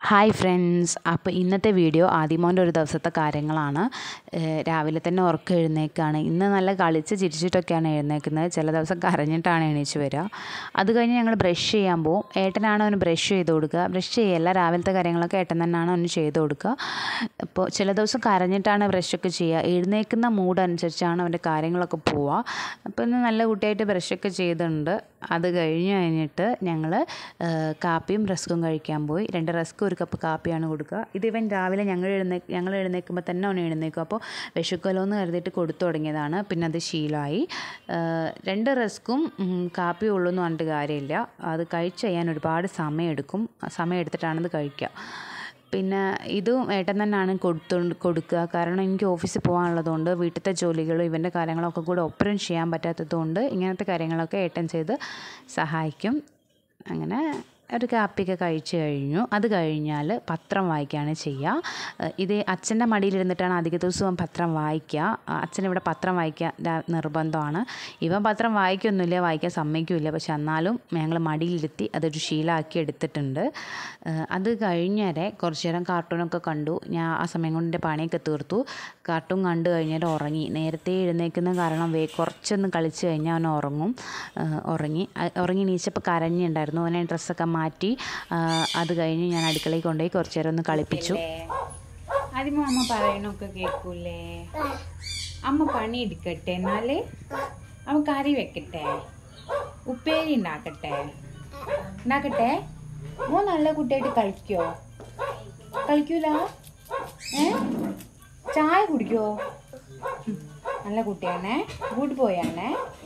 Hi friends അപ്പോൾ ഇന്നത്തെ video ആദിമോൻ്റെ ഒരു ദിവസത്തെ കാര്യങ്ങളാണ് ഏഹ് രാവിലെ തന്നെ ഉറക്കം എഴുന്നേക്കാണ് ഇന്ന് നല്ല കളിച്ച് ചിരിച്ചിട്ടൊക്കെയാണ് എഴുന്നേക്കുന്നത് ചില ദിവസം കരഞ്ഞിട്ടാണ് എണീച്ച് വരിക അത് കഴിഞ്ഞ് ഞങ്ങൾ ബ്രഷ് ചെയ്യാൻ പോകും ഏട്ടനാണ് അവന് ബ്രഷ് ചെയ്ത് കൊടുക്കുക ബ്രഷ് ചെയ്യല്ല രാവിലത്തെ കാര്യങ്ങളൊക്കെ ഏട്ടൻ തന്നെയാണ് അവന് ചെയ്ത് കൊടുക്കുക അപ്പോൾ ചില ദിവസം കരഞ്ഞിട്ടാണ് ബ്രഷൊക്കെ ചെയ്യുക എഴുന്നേക്കുന്ന മൂഡ് അനുസരിച്ചാണ് അവൻ്റെ കാര്യങ്ങളൊക്കെ പോവുക അപ്പോൾ ഇന്ന് നല്ല കുട്ടിയായിട്ട് ബ്രഷൊക്കെ ചെയ്തിട്ടുണ്ട് അത് കഴിഞ്ഞ് കഴിഞ്ഞിട്ട് ഞങ്ങൾ കാപ്പിയും റസ്ക്കും കഴിക്കാൻ പോയി രണ്ട് റസ്ക്കും ഒരു കപ്പ് കാപ്പിയാണ് കൊടുക്കുക ഇത് ഇവൻ രാവിലെ ഞങ്ങൾ എഴുന്നേ ഞങ്ങൾ എഴുന്നേൽക്കുമ്പോൾ തന്നെ അവൻ എഴുന്നേക്കും അപ്പോൾ വിശക്കുമല്ലോ എന്ന് കരുതിയിട്ട് കൊടുത്തു തുടങ്ങിയതാണ് പിന്നെ അത് ശീലമായി രണ്ട് റസ്ക്കും ഉം, കാപ്പിയും ഉള്ളൂ എന്ന് പറഞ്ഞിട്ട് കാര്യമില്ല അത് കഴിച്ച് കഴിയാൻ ഒരുപാട് സമയമെടുക്കും സമയം എടുത്തിട്ടാണ് ഇത് കഴിക്കുക പിന്നെ ഇതും ഏട്ടൻ തന്നെയാണ് കൊടുത്തു കൊടുക്കുക കാരണം എനിക്ക് ഓഫീസിൽ പോകാനുള്ളതുകൊണ്ട് വീട്ടിലത്തെ ജോലികളും ഇവൻ്റെ കാര്യങ്ങളൊക്കെ കൂടെ ഒപ്പരം ചെയ്യാൻ പറ്റാത്തതുകൊണ്ട് ഇങ്ങനത്തെ കാര്യങ്ങളൊക്കെ ഏട്ടൻ ചെയ്ത് സഹായിക്കും അങ്ങനെ ഒരു കാപ്പിയൊക്കെ കഴിച്ച് കഴിഞ്ഞു അത് കഴിഞ്ഞാൽ പത്രം വായിക്കുകയാണ് ചെയ്യുക ഏഹ് ഇത് അച്ഛൻ്റെ മടിയിലിരുന്നിട്ടാണ് അധിക ദിവസവും പത്രം വായിക്കുക ആ, അച്ഛൻ ഇവിടെ പത്രം വായിക്കാൻ രാ- നിർബന്ധമാണ് ഇവൻ പത്രം വായിക്കൊന്നുമില്ല വായിക്കാൻ സമ്മതിക്കില്ല പക്ഷെ എന്നാലും ഞങ്ങൾ മടിയിലിരുത്തി അതൊരു ശീലമാക്കി എടുത്തിട്ടുണ്ട് ഏഹ് അത് കഴിഞ്ഞേരെ കുറച്ച് നേരം കാർട്ടൂണൊക്കെ കണ്ടു ഞാൻ ആ സമയം കൊണ്ട് എൻ്റെ പണിയൊക്കെ തീർത്തു കാർട്ടൂൺ കണ്ടു കഴിഞ്ഞാൽ ഉറങ്ങി നേരത്തെ എഴുന്നേക്കുന്ന കാരണം വേ കുറച്ചൊന്ന് കളിച്ച് കഴിഞ്ഞാൽ അവൻ ഉറങ്ങും ഏഹ് ഉറങ്ങി അ- ഉറങ്ങി എണീച്ചപ്പോൾ കരഞ്ഞിട്ടുണ്ടായിരുന്നു അവനെ ഡ്രസ്സൊക്കെ മാറ്റി ആ, അത് കഴിഞ്ഞ് ഞാൻ അടുക്കളയിൽ കൊണ്ടുപോയി കുറച്ച് നേരം ഒന്ന് കളിപ്പിച്ചു ആദ്യമോ അമ്മ പറയണൊക്കെ കേൾക്കൂലേ അമ്മ പണി എടുക്കട്ടെ എന്നാല് അമ്മ കറി വെക്കട്ടെ ഉപ്പേരി ഉണ്ടാക്കട്ടെ ഉണ്ടാക്കട്ടെ മോ നല്ല കുട്ടിയായിട്ട് കളിക്കോ കളിക്കൂല ഏ ചായ കുടിക്കോ ഉം. നല്ല കുട്ടിയാണേ വീട്ടിൽ പോയാണേ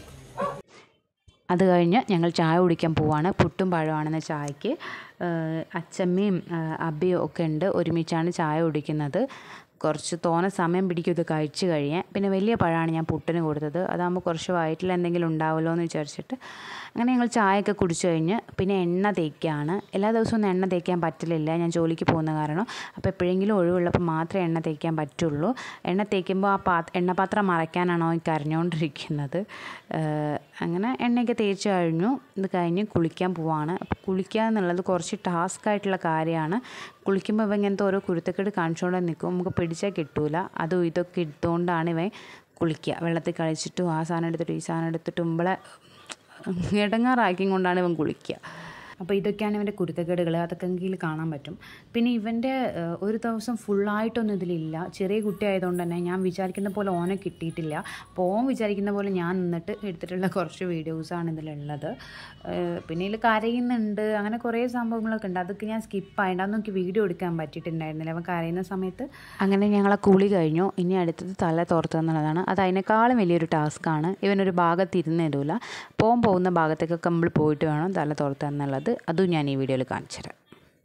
അത് കഴിഞ്ഞ് ഞങ്ങൾ ചായ കുടിക്കാൻ പോവാണ് പുട്ടും പഴമാണെന്ന് ചായക്ക് ഏഹ് അച്ചമ്മയും ഏഹ് അബിയും ഒക്കെ ഉണ്ട് ഒരുമിച്ചാണ് ചായ കുടിക്കുന്നത് കുറച്ച് തോനെ സമയം പിടിക്കും ഇത് കഴിച്ച് കഴിയാൻ പിന്നെ വലിയ പഴമാണ് ഞാൻ പുട്ടിന് കൊടുത്തത് അതാകുമ്പോൾ കുറച്ച് വയറ്റിൽ എന്തെങ്കിലും ഉണ്ടാവുമല്ലോ എന്ന് വിചാരിച്ചിട്ട് അങ്ങനെ ഞങ്ങൾ ചായയൊക്കെ കുടിച്ചു കഴിഞ്ഞ് പിന്നെ എണ്ണ തേക്കുകയാണ് എല്ലാ ദിവസവും ഒന്നും എണ്ണ തേക്കാൻ പറ്റില്ല ഞാൻ ജോലിക്ക് പോകുന്ന കാരണം അപ്പോൾ എപ്പോഴെങ്കിലും ഒഴിവുള്ളപ്പോൾ മാത്രമേ എണ്ണ തേക്കാൻ പറ്റുള്ളൂ എണ്ണ തേക്കുമ്പോൾ ആ പാ എണ്ണപാത്രം മറയ്ക്കാനാണോ ഈ കരഞ്ഞുകൊണ്ടിരിക്കുന്നത് ഏഹ് അങ്ങനെ എണ്ണയൊക്കെ തേച്ച് കഴിഞ്ഞു ഇത് കഴിഞ്ഞ് കുളിക്കാൻ പോവാണ് അപ്പോൾ കുളിക്കുക എന്നുള്ളത് കുറച്ച് ടാസ്ക് ആയിട്ടുള്ള കാര്യമാണ് കുളിക്കുമ്പോൾ ഇവ ഇങ്ങനത്തെ ഓരോ കുരുത്തക്കേട് കാണിച്ചുകൊണ്ട് നിൽക്കും നമുക്ക് പിടിച്ചാൽ കിട്ടൂല അതും ഇതൊക്കെ ഇട്ടുകൊണ്ടാണ് ഇവൻ കുളിക്കുക വെള്ളത്തിൽ കളിച്ചിട്ടും ആ സാധനം എടുത്തിട്ടും ഈ സാധനം എടുത്തിട്ടും ഇമ്പളെ ഇടങ്ങാറാക്കിയും കൊണ്ടാണ് ഇവൻ കുളിക്കുക അപ്പോൾ ഇതൊക്കെയാണ് ഇവൻ്റെ കുരുത്തക്കേടുകൾ അതൊക്കെ എങ്കിൽ കാണാൻ പറ്റും പിന്നെ ഇവൻ്റെ ഏഹ്, ഒരു ദിവസം ഫുള്ളായിട്ടൊന്നും ഇതിലില്ല ചെറിയ കുട്ടി ആയതുകൊണ്ട് തന്നെ ഞാൻ വിചാരിക്കുന്ന പോലെ ഓനെ കിട്ടിയിട്ടില്ല അപ്പോൾ ഓൻ വിചാരിക്കുന്ന പോലെ ഞാൻ നിന്നിട്ട് എടുത്തിട്ടുള്ള കുറച്ച് വീഡിയോസാണ് ഇതിലുള്ളത് ഏഹ്, പിന്നെ ഇതിൽ കരയുന്നുണ്ട് അങ്ങനെ കുറേ സംഭവങ്ങളൊക്കെ ഉണ്ട് അതൊക്കെ ഞാൻ സ്കിപ്പായിട്ട് അതൊന്നും എനിക്ക് വീഡിയോ എടുക്കാൻ പറ്റിയിട്ടുണ്ടായിരുന്നില്ല അവൻ കരയുന്ന സമയത്ത് അങ്ങനെ ഞങ്ങളെ കുളി കഴിഞ്ഞു ഇനി അടുത്തത് തല തോർത്തുക എന്നുള്ളതാണ് അത് അതിനേക്കാളും വലിയൊരു ടാസ്ക്കാണ് ഇവനൊരു ഭാഗത്ത് ഇരുന്ന് തരൂല പോകാൻ പോകുന്ന ഭാഗത്തേക്കൊക്കെ നമ്മൾ പോയിട്ട് വേണം തല തോർത്തുക എന്നുള്ളത് അതും ഞാൻ ഈ വീഡിയോയിൽ കാണിച്ചു തരാം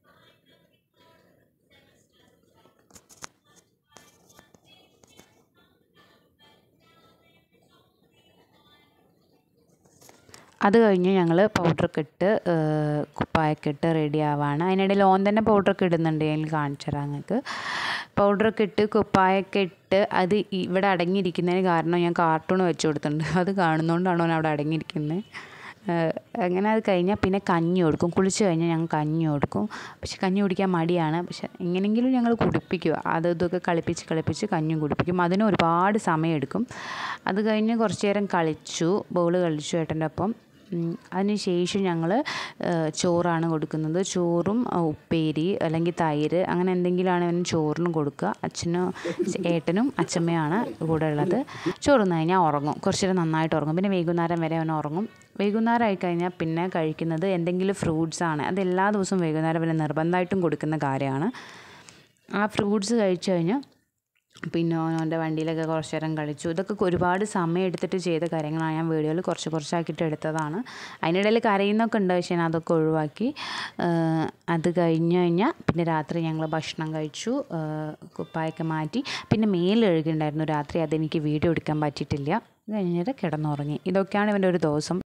അത് കഴിഞ്ഞ് ഞങ്ങൾ പൗഡറൊക്കെ ഇട്ട് ഏഹ്, കുപ്പായൊക്കെ ഇട്ട് റെഡി ആവാണ് അതിനിടയിൽ ഓൻ തന്നെ പൗഡറൊക്കെ ഇടുന്നുണ്ട് ഞാൻ കാണിച്ചു തരാം നിങ്ങൾക്ക് പൗഡറൊക്കെ ഇട്ട് കുപ്പായൊക്കെ ഇട്ട് അത് ഇവിടെ അടങ്ങിയിരിക്കുന്നതിന് കാരണം ഞാൻ കാർട്ടൂൺ വെച്ച് കൊടുത്തിട്ടുണ്ട് അത് കാണുന്നതുകൊണ്ടാണ് അവൻ അവിടെ അടങ്ങിയിരിക്കുന്നത് ഏഹ്, അങ്ങനെ അത് കഴിഞ്ഞാൽ പിന്നെ കഞ്ഞി കൊടുക്കും കുളിച്ച് കഴിഞ്ഞാൽ ഞങ്ങൾ കഞ്ഞി കൊടുക്കും പക്ഷെ കഞ്ഞി കുടിക്കാൻ മടിയാണ് പക്ഷെ എങ്ങനെയെങ്കിലും ഞങ്ങൾ കുടിപ്പിക്കുക അത് ഇതൊക്കെ കളിപ്പിച്ച് കളിപ്പിച്ച് കഞ്ഞിയും കുടിപ്പിക്കും അതിന് ഒരുപാട് സമയമെടുക്കും അത് കഴിഞ്ഞ് കുറച്ച് നേരം കളിച്ചു ബോൾ കളിച്ചു ഏട്ടൻ്റെ ഒപ്പം ഉം, അതിനുശേഷം ഞങ്ങൾ ചോറാണ് കൊടുക്കുന്നത് ചോറും ആ, ഉപ്പേരി അല്ലെങ്കിൽ തൈര് അങ്ങനെ എന്തെങ്കിലുമാണ് അവന് ചോറിന് കൊടുക്കുക അച്ഛനും ഏട്ടനും അച്ഛമ്മയാണ് കൂടെ ഉള്ളത് ചോറ് തിന്ന് കഴിഞ്ഞാൽ ഉറങ്ങും കുറച്ച് നേരം നന്നായിട്ട് ഉറങ്ങും പിന്നെ വൈകുന്നേരം വരെ അവൻ ഉറങ്ങും വൈകുന്നേരം ആയി കഴിഞ്ഞാൽ പിന്നെ കഴിക്കുന്നത് എന്തെങ്കിലും ഫ്രൂട്ട്സ് ആണ് അത് എല്ലാ ദിവസവും വൈകുന്നേരം വരെ നിർബന്ധമായിട്ടും കൊടുക്കുന്ന കാര്യമാണ് ആ ഫ്രൂട്ട്സ് കഴിച്ചു കഴിഞ്ഞാൽ പിന്നെ ഓനോൻ്റെ വണ്ടിയിലൊക്കെ കുറച്ച് നേരം കളിച്ചു ഇതൊക്കെ ഒരുപാട് സമയം എടുത്തിട്ട് ചെയ്ത കാര്യങ്ങളാണ് ഞാൻ വീഡിയോയിൽ കുറച്ച് കുറച്ചാക്കിയിട്ട് എടുത്തതാണ് അതിനിടയിൽ കരയുന്നൊക്കെ ഉണ്ട് പക്ഷേ ഞാൻ അതൊക്കെ ഒഴിവാക്കി ഏഹ് അത് കഴിഞ്ഞ് കഴിഞ്ഞാൽ പിന്നെ രാത്രി ഞങ്ങൾ ഭക്ഷണം കഴിച്ചു ഏഹ് കുപ്പായൊക്കെ മാറ്റി പിന്നെ മേൽ കഴുകിണ്ടായിരുന്നു രാത്രി അതെനിക്ക് വീഡിയോ എടുക്കാൻ പറ്റിയിട്ടില്ല അത് കഴിഞ്ഞിട്ട് കിടന്നുറങ്ങി ഇതൊക്കെയാണ് ഇവൻ്റെ ഒരു ദിവസം